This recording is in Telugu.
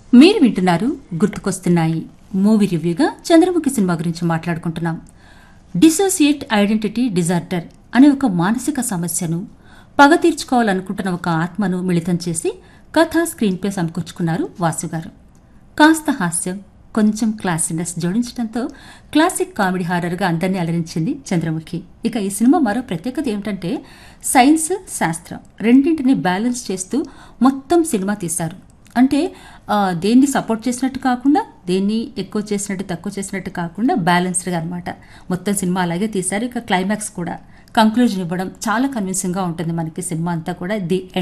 మీరు వింటున్నారు గుర్తుకొస్తున్నాయి మూవీ రివ్యూగా చంద్రముఖి సినిమా గురించి మాట్లాడుకుంటున్నాం డిసోసియేట్ ఐడెంటిటీ డిజార్డర్ అనే ఒక మానసిక సమస్యను పగ తీర్చుకోవాలనుకుంటున్న ఒక ఆత్మను మిళితం చేసి కథ స్క్రీన్పై సమకూర్చుకున్నారు వాసు గారు కాస్త హాస్యం కొంచెం క్లాసినెస్ జోడించడంతో క్లాసిక్ కామెడీ హారర్గా అందరినీ అలరించింది చంద్రముఖి ఇక ఈ సినిమా మరో ప్రత్యేకత ఏమిటంటే సైన్స్ శాస్త్రం రెండింటిని బ్యాలెన్స్ చేస్తూ మొత్తం సినిమా తీశారు అంటే ఆ, దేన్ని సపోర్ట్ చేసినట్టు కాకుండా దేన్ని ఎక్కువ చేసినట్టు తక్కువ చేసినట్టు కాకుండా బ్యాలెన్స్డ్గా అనమాట మొత్తం సినిమా అలాగే తీశారు ఇక క్లైమాక్స్ కూడా కంక్లూజన్ ఇవ్వడం చాలా కన్విన్సింగ్గా ఉంటుంది మనకి సినిమా అంతా కూడా ది